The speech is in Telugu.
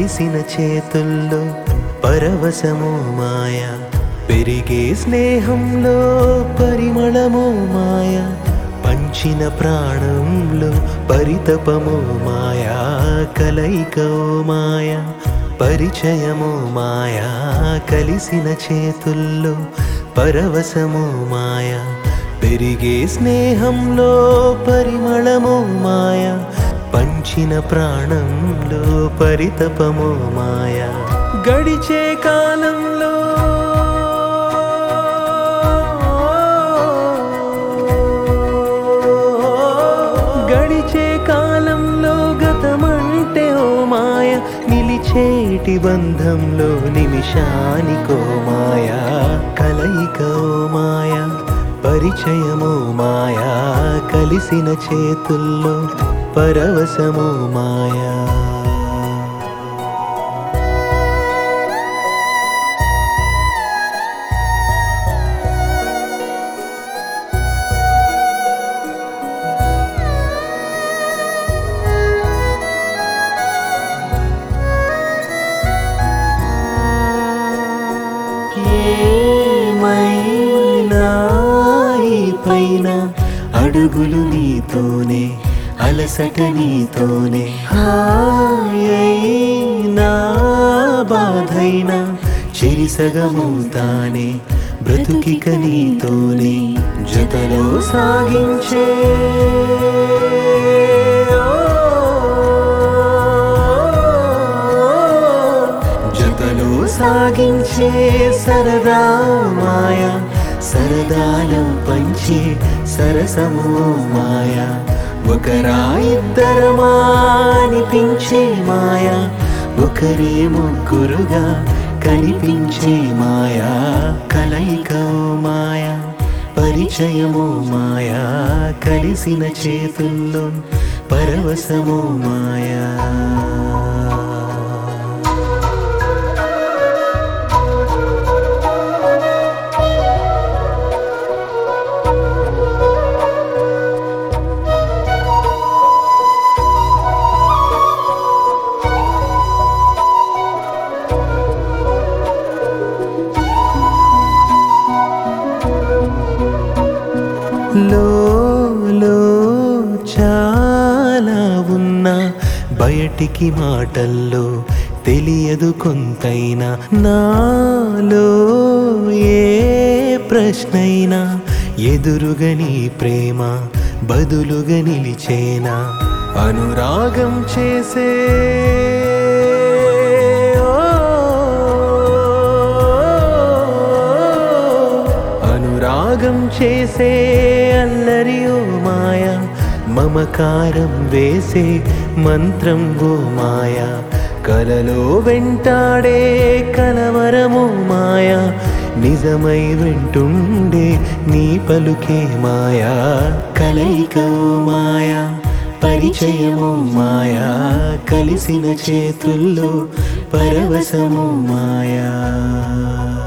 కలిసిన చేతుల్లో పరవశము మాయ పెరిగే స్నేహంలో పరిమళము మాయ పంచిన ప్రాణంలో పరితపము మాయా కలయికో మాయ పరిచయము మాయా కలిసిన చేతుల్లో పరవశము మాయ పెరిగే స్నేహంలో పరిమళము మాయ పంచిన ప్రాణంలో పరితపము మాయ గడిచే కాలంలో గడిచే కాలంలో గతమంటే ఓ మాయ నిలిచేటి బంధంలో నిమిషానికో మాయా కలయికో మాయా పరిచయము మాయా కలిసిన చేతుల్లో పరవశము మాయా ఏమైనా ఈ పైన అడుగులు నీతోనే అలసట నీతోనే హాయైనా బాధైనా చెరిసగమవుతానే బ్రతుకిక నీతోనే జతలో సాగించే జతలో సాగించే సరదా మాయ సరదాలు పంచే సరసము మాయ ఒకరా ఇద్దరమా అనిపించే మాయ ఒకరే ముగ్గురుగా కనిపించే మాయా కలయిక మాయా పరిచయము మాయా కలిసిన చేతుల్లో పరవశము మాయా లో చాలా ఉన్నా బయటికి మాటల్లో తెలియదు కొంతైనా నాలో ఏ ప్రశ్నైనా ఎదురుగా నీ ప్రేమ బదులుగా నిలిచేనా అనురాగం చేసే అనురాగం చేసే అల్లరి ఓ మాయ మమకారం వేసే మంత్రం ఓ మాయ కలలో వెంటాడే కలవరము మాయ నిజమై వింటుండే నీ పలుకే మాయా కలయిక ఓ మాయా పరిచయము మాయా కలిసిన చేతుల్లో పరవశము మాయా